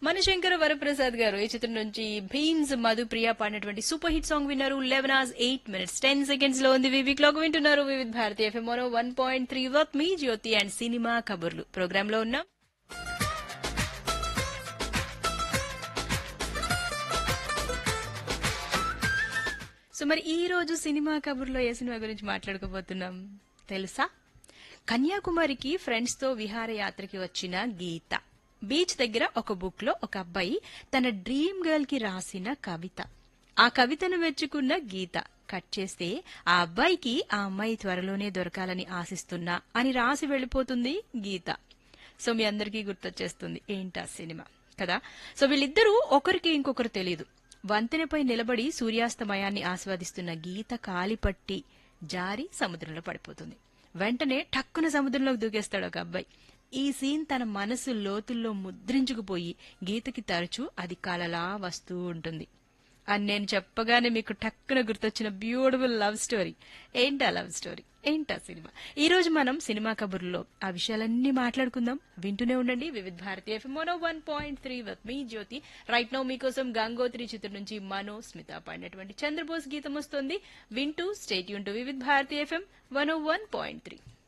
మనశంకర వరప్రసాద్ గారు ఈ చిత్రం నుంచి భీమ్స్ మధుప్రియ పాడినటువంటి సూపర్ హిట్ సాంగ్ విన్నారు eleven hours eight minutes ten seconds లో ఉంది వివి క్లాక్ వింటున్నారు Vividh Bharati FM one point three work me Jyothi and cinema కబుర్లు ప్రోగ్రామ్ లో ఉన్నాం సో మరి ఈ రోజు సినిమా కబుర్లో ఏ సినిమా గురించి మాట్లాడుకోబోతున్నాం తెలుసా కన్యాకుమారికి ఫ్రెండ్స్ తో విహారయాత్రకి వచ్చిన గీత బీచ్ దగ్గర ఒక బుక్ లో ఒక అబ్బాయి తన డ్రీమ్ గర్ల్ కి రాసిన కవిత ఆ కవితను మెచ్చుకున్న గీత కట్ చేస్తే ఆ అబ్బాయికి ఆ అమ్మాయి త్వరలోనే దొరకాలని ఆశిస్తున్నా అని రాసి వెళ్లిపోతుంది గీత సో మీ అందరికీ గుర్తొచ్చేస్తుంది ఏంటా సినిమా కదా సో వీళ్ళిద్దరూ ఒకరికి ఇంకొకరు తెలియదు వంతెనపై నిలబడి సూర్యాస్తమయాన్ని ఆస్వాదిస్తున్న గీత కాలిపట్టి జారి సముద్రంలో పడిపోతుంది వెంటనే టక్కున సముద్రంలోకి దూకేస్తాడు ఒక అబ్బాయి ఈ సీన్ తన మనసు లోతుల్లో ముద్రించుకుపోయి గీతకి తరచూ అది కలలా వస్తూ ఉంటుంది అని నేను చెప్పగానే మీకు టక్కున గుర్తొచ్చిన బ్యూటిఫుల్ లవ్ స్టోరీ ఏంటా లవ్ స్టోరీ ఏంటా సినిమా ఈ రోజు మనం సినిమా కబుర్లో ఆ విషయాలన్నీ మాట్లాడుకుందాం వింటూనే ఉండండి Vividh Bharatiya FM mono one point three with me Jyothi right now మీకోసం గంగోత్రి చిత్రం నుంచి మనో స్మిత పాడినటువంటి చంద్రబోస్ గీతం వస్తుంది వింటూ స్టేట్ యూన్ to Vividh Bharatiya FM one one point three